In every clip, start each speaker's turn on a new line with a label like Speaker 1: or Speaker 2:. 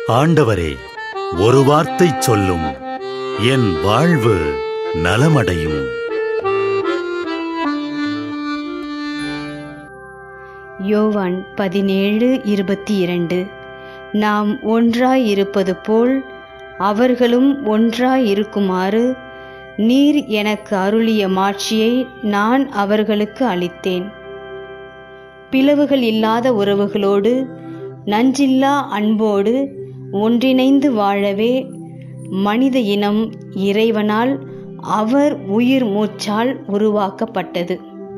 Speaker 1: ஆண்டவரே ஒரு வார்த்தை சொல்லும் என் வாழ்வு நலமடையும்
Speaker 2: யோவான் பதினேழு இருபத்தி இரண்டு நாம் ஒன்றாயிருப்பது போல் அவர்களும் ஒன்றாயிருக்குமாறு நீர் எனக்கு அருளிய மாட்சியை நான் அவர்களுக்கு அளித்தேன் பிளவுகள் இல்லாத உறவுகளோடு நஞ்சில்லா அன்போடு ஒன்றிணைந்து வாழவே மனித இனம் இறைவனால் அவர் உயிர் மூச்சால் உருவாக்கப்பட்டது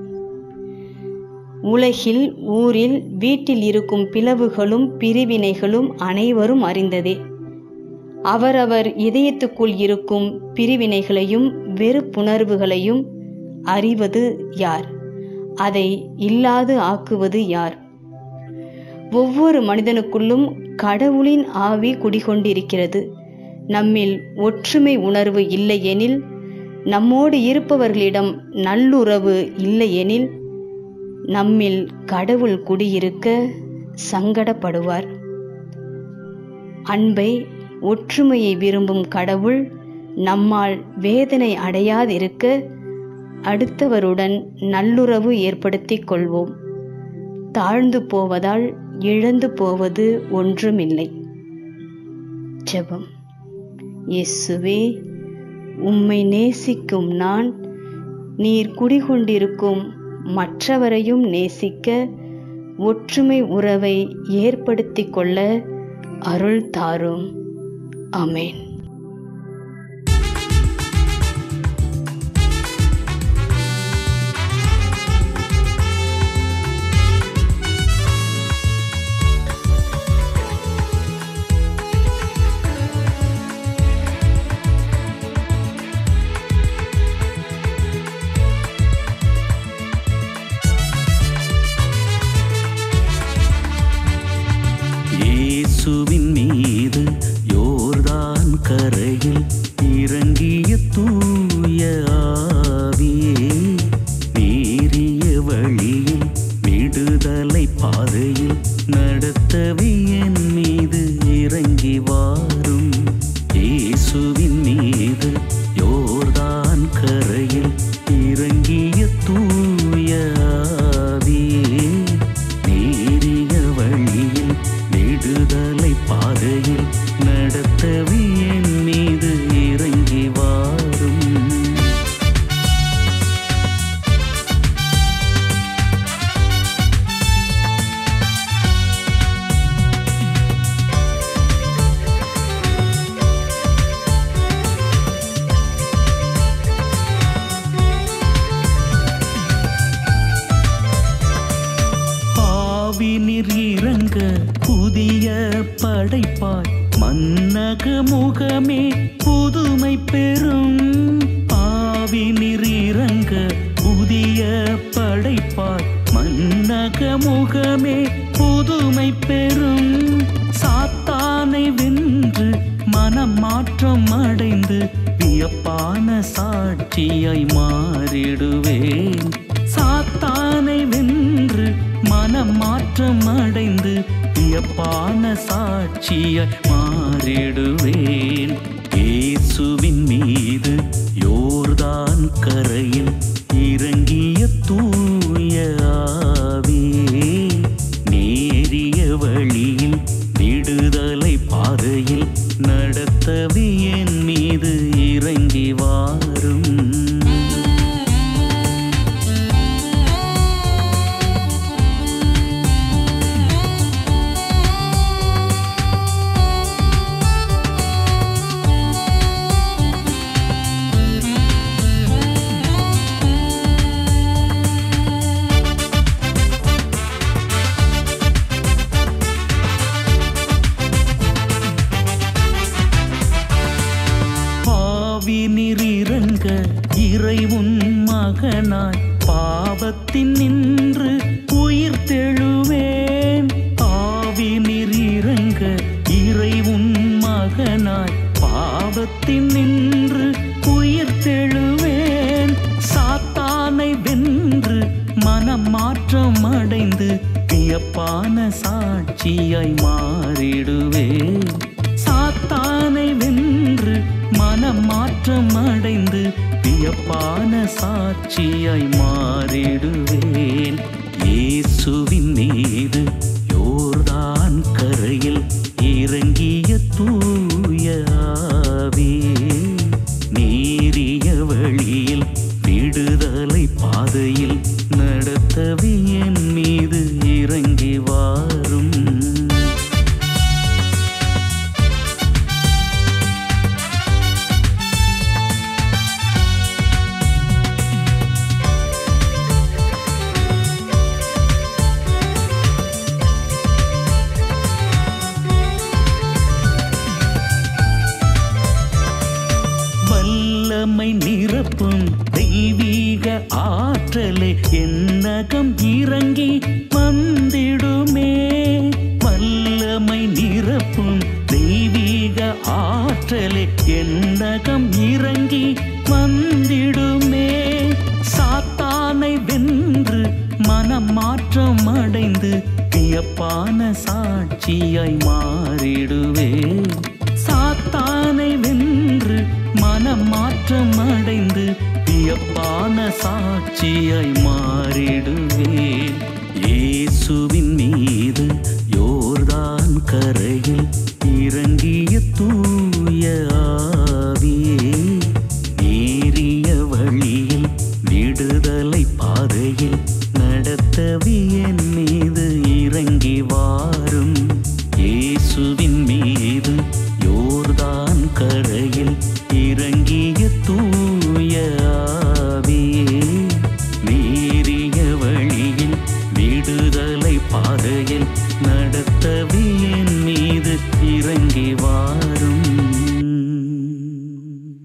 Speaker 2: உலகில் ஊரில் வீட்டில் இருக்கும் பிளவுகளும் பிரிவினைகளும் அனைவரும் அறிந்ததே அவரவர் இதயத்துக்குள் இருக்கும் பிரிவினைகளையும் வெறுப்புணர்வுகளையும் அறிவது யார் அதை இல்லாது ஆக்குவது யார் ஒவ்வொரு மனிதனுக்குள்ளும் கடவுளின் ஆவி குடிகொண்டிருக்கிறது நம்மில் ஒற்றுமை உணர்வு இல்லையெனில் நம்மோடு இருப்பவர்களிடம் நல்லுறவு இல்லையெனில் நம்மில் கடவுள் குடியிருக்க சங்கடப்படுவார் அன்பை ஒற்றுமையை விரும்பும் கடவுள் நம்மால் வேதனை அடையாதிருக்க அடுத்தவருடன் நல்லுறவு ஏற்படுத்திக் கொள்வோம் தாழ்ந்து போவதால் இழந்து போவது ஒன்றுமில்லை ஜெபம் இயேசுவே உம்மை நேசிக்கும் நான் நீர் குடிகொண்டிருக்கும் மற்றவரையும் நேசிக்க ஒற்றுமை உறவை ஏற்படுத்திக் கொள்ள அருள் தாரும் அமேன்
Speaker 3: இயேசுவின் மீது யோர்தான் கரையில் இறங்கிய தூய ஆவியே நீரிய வழியில் விடுதலை பாதையில் நடத்தவே என் மீது இறங்கி வாரும் இயேசுவின் மீது யோர்தான் கரையில் இறங்கிய தூய ஆவியே நீரிய வழியில் விடுதலை பாதையில் நடத்தவே என் மீது இறங்கி வாரும் ஆவினிர் இறங்க புதிய படைப்பாய் மன்னக முகமே புதுமை பெறும் ஆவினிர் இறங்க புதிய படைப்பாய் மன்னக முகமே புதுமை பெறும் சாத்தானை வென்று மனம் மாற்றம் அடைந்து வியப்பான சாட்சியாய் மாறிடுவேன் சாத்தானை வென்று மனம் மாற்றம் அடைந்து வியப்பான சாட்சியாய் மாறிடுவேன் இயேசுவின் மீது யோர்தான் கரையில் இறங்கிய தூய ஆவியே நேரிய வழியில் விடுதலை பாதையில் நடத்தவே என் மீது இறங்கி வாரும் பாவினிர் இறங்க இறை உன் மகனாய் பாவத்தின் நின்று உயிர் தெழுவேன் ஆவினிர் இறங்க இறை உன் மகனாய் பாவத்தின் நின்று உயிர் தெழுவேன் சாத்தானை வென்று மனம் மாற்றம் அடைந்து வியப்பான சாட்சியாய் மாறிடுவேன் மனம் மாற்றம் அடைந்து வியப்பான சாட்சியாய் மாறிடுவேன் இயேசுவின் மீது யோர்தான் கரையில் இறங்கிய தூய ஆவியே நீரிய வழியில் விடுதலை பாதையில் நடத்தவே என் மீது இறங்கி வாரும் வல்லமை நிரப்பும் தெய்வீக ஆற்றலே என்னகம் இறங்கி வந்திடுமே வல்லமை நிரப்பும் தெய்வீக ஆற்றலே என்னகம் இறங்கி வந்திடுமே சாத்தானை வென்று மனம் மாற்றம் அடைந்து வியப்பான சாட்சியாய் மாறிடுவேன் சாத்தானை வென்று மனம் மாற்றம் அடைந்து வியப்பான சாட்சியாய் மாறிடுவேன் இயேசுவின் மீது யோர்தான் கரையில் இறங்கிய தூய ஆவியே நேரிய வழியில் விடுதலை பாதையில் நடத்தவே என் மீது இறங்கி வாரும் இயேசுவின் மீது யோர்தான் கரையில் இறங்கிய தூய ஆவியே நேரிய வழியில் விடுதலை பாதையில் நடத்தவே என் மீது இறங்கி வாரும்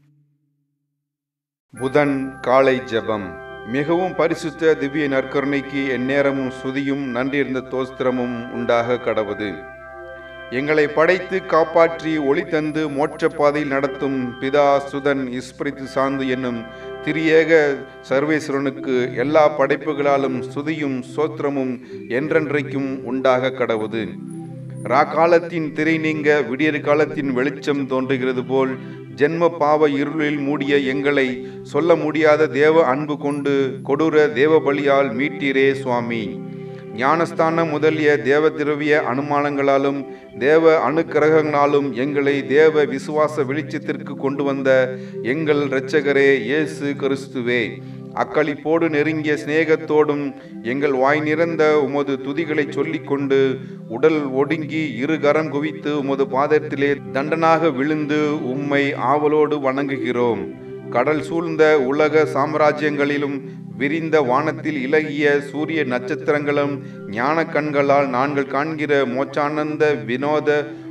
Speaker 4: புதன் காலை ஜெபம் மிகவும் பரிசுத்த திவ்ய நற்கருணைக்கு எந்நேரமும் சுதியும் நன்றியிருந்த தோஸ்திரமும் உண்டாக கடவுது எங்களை படைத்து காப்பாற்றி ஒளி தந்து மோட்ச பாதையில் நடத்தும் பிதா சுதன் இஸ்பிரித்து சாந்து என்னும் திரியேக சர்வேஸ்வரனுக்கு எல்லா படைப்புகளாலும் சுதியும் சோத்திரமும் என்றென்றைக்கும் உண்டாக கடவுது ராக்காலத்தின் திரை நீங்க விடியற் காலத்தின் வெளிச்சம் தோன்றுகிறது போல் ஜென்ம பாவ இருளில் மூடிய எங்களை சொல்ல முடியாத தேவ அன்பு கொண்டு கொடூர தேவ பலியால் மீட்டீரே சுவாமி ஞானஸ்தானம் முதலிய தேவ திரவிய அனுமானங்களாலும் தேவ அணுக்கிரகங்களாலும் எங்களை தேவ விசுவாச வெளிச்சத்திற்கு கொண்டு வந்த எங்கள் இரட்சகரே இயேசு கிறிஸ்துவே அக்களிப்போடு நெருங்கிய சிநேகத்தோடும் எங்கள் வாய் நிறந்த உமது துதிகளை சொல்லிக்கொண்டு உடல் ஒடுங்கி இரு கரம் குவித்து உமது பாதத்திலே தண்டனாக விழுந்து உம்மை ஆவலோடு வணங்குகிறோம் கடல் சூழ்ந்த உலக சாம்ராஜ்யங்களிலும் விரிந்த வானத்தில் இலகிய சூரிய நட்சத்திரங்களும் ஞான கண்களால் நாங்கள் காண்கிற மோச்சானந்த வினோத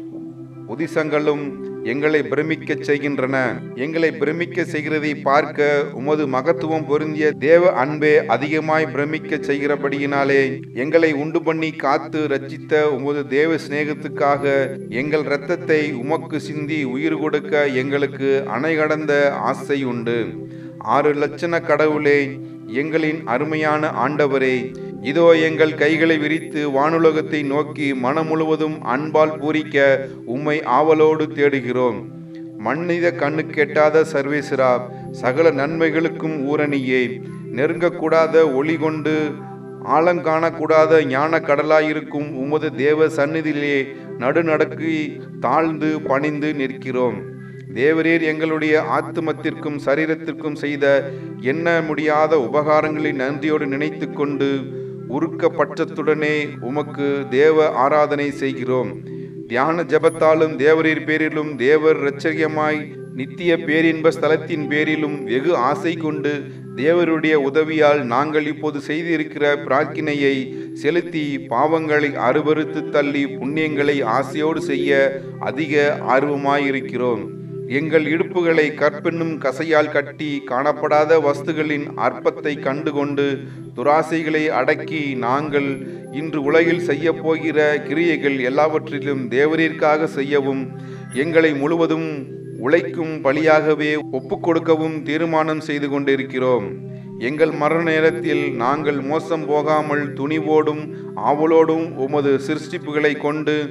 Speaker 4: உதிசங்களும் எங்களை பிரமிக்கச் செய்கின்றன எங்களை பிரமிக்க செய்கிறதை பார்க்க உமது மகத்துவம் பொருந்திய தேவ அன்பே அதிகமாய் பிரமிக்கச் செய்கிறபடியினாலே எங்களை உண்டு பண்ணி காத்து ரட்சித்த உமது தேவ சிநேகத்துக்காக எங்கள் இரத்தத்தை உமக்கு சிந்தி உயிர் கொடுக்க எங்களுக்கு அணை கடந்த ஆசை உண்டு ஆறு லட்சண கடவுளே எங்களின் அருமையான ஆண்டவரே இதோ எங்கள் கைகளை விரித்து வானுலகத்தை நோக்கி மனம் முழுவதும் அன்பால் பூரிக்க உம்மை ஆவலோடு தேடுகிறோம் மன்னித கண்ணுக்கு எட்டாத சர்வேஸ்வரா சகல நன்மைகளுக்கும் ஊரணியே நெருங்கக்கூடாத ஒளி கொண்டு ஆழங்காணக்கூடாத ஞான கடலாயிருக்கும் உமது தேவ சந்நிதியிலே நடுநடக்கி தாழ்ந்து பணிந்து நிற்கிறோம் தேவரீர் எங்களுடைய ஆத்துமத்திற்கும் சரீரத்திற்கும் செய்த எண்ண முடியாத உபகாரங்களை நன்றியோடு நினைத்து கொண்டு உருக்க பட்சத்துடனே உமக்கு தேவ ஆராதனை செய்கிறோம் தியான ஜபத்தாலும் தேவரீர் பேரிலும் தேவர் இரட்சகியமாய் நித்திய பேரின்ப ஸ்தலத்தின் பேரிலும் வெகு ஆசை கொண்டு தேவருடைய உதவியால் நாங்கள் இப்போது செய்திருக்கிற பிரார்த்தனையை செலுத்தி பாவங்களை அருவறுத்து தள்ளி புண்ணியங்களை ஆசையோடு செய்ய அதிக ஆர்வமாயிருக்கிறோம் எங்கள் இடுப்புகளை கற்பென்னும் கசையால் கட்டி காணப்படாத வஸ்துகளின் அற்பத்தை கண்டுகொண்டு துராசைகளை அடக்கி நாங்கள் இன்று உலகில் செய்ய போகிற கிரியைகள் எல்லாவற்றிலும் தேவரீர்க்காக செய்யவும் எங்களை முழுவதும் உழைக்கும் பலியாகவே ஒப்புக்கொடுக்கவும் தீர்மானம் செய்து கொண்டிருக்கிறோம் எங்கள் மரண நேரத்தில் நாங்கள் மோசம் போகாமல் துணிவோடும் ஆவலோடும் உமது சிருஷ்டிப்புகளை கொண்டு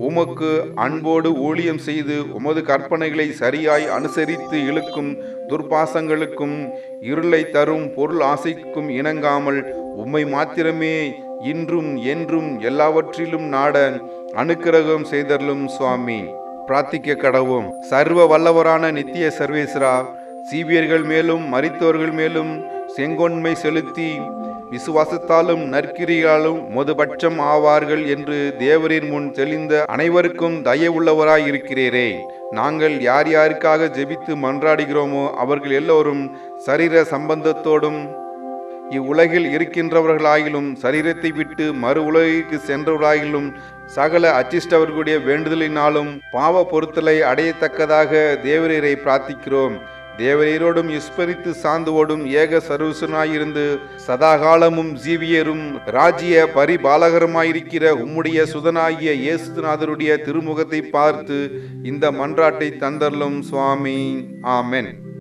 Speaker 4: உமக்கு அன்போடு ஊழியம் செய்து உமது கற்பனைகளை சரியாய் அனுசரித்து இழுக்கும் துர்பாசங்களுக்கும் இருளை தரும் பொருள் ஆசைக்கும் இணங்காமல் உம்மை மாத்திரமே இன்றும் என்றும் எல்லாவற்றிலும் நாட அனுக்கிரகம் செய்தருளும் சுவாமி பிரார்த்திக்க கடவோம் சர்வ வல்லவரான நித்திய சர்வேஸ்வரா சீவியர்கள் மேலும் மரித்தோர்கள் மேலும் செங்கொன்மை செலுத்தி விசுவாசத்தாலும் நற்கிரியாலும் மொதுபட்சம் ஆவார்கள் என்று தேவரின் முன் தெளிந்த அனைவருக்கும் தயவுள்ளவராய் இருக்கிறீரே நாங்கள் யார் யாருக்காக ஜெபித்து மன்றாடுகிறோமோ அவர்கள் எல்லோரும் சரீர சம்பந்தத்தோடும் இவ்வுலகில் இருக்கின்றவர்களாயிலும் சரீரத்தை விட்டு மறு உலகிற்கு சென்றவர்களாயிலும் சகல அச்சிஷ்டவர்களுடைய வேண்டுதலினாலும் பாவ பொருத்தலை அடையத்தக்கதாக தேவரீரை பிரார்த்திக்கிறோம் தேவரீரோடும் இஸ்பரித்து சார்ந்துவோடும் ஏக சர்வசுனாயிருந்து சதாகாலமும் ஜீவியரும் ராஜ்ய பரிபாலகருமாயிருக்கிற உம்முடைய சுதனாகிய இயேசுநாதருடைய திருமுகத்தை பார்த்து இந்த மன்றாட்டை தந்தரலும் சுவாமி ஆமென்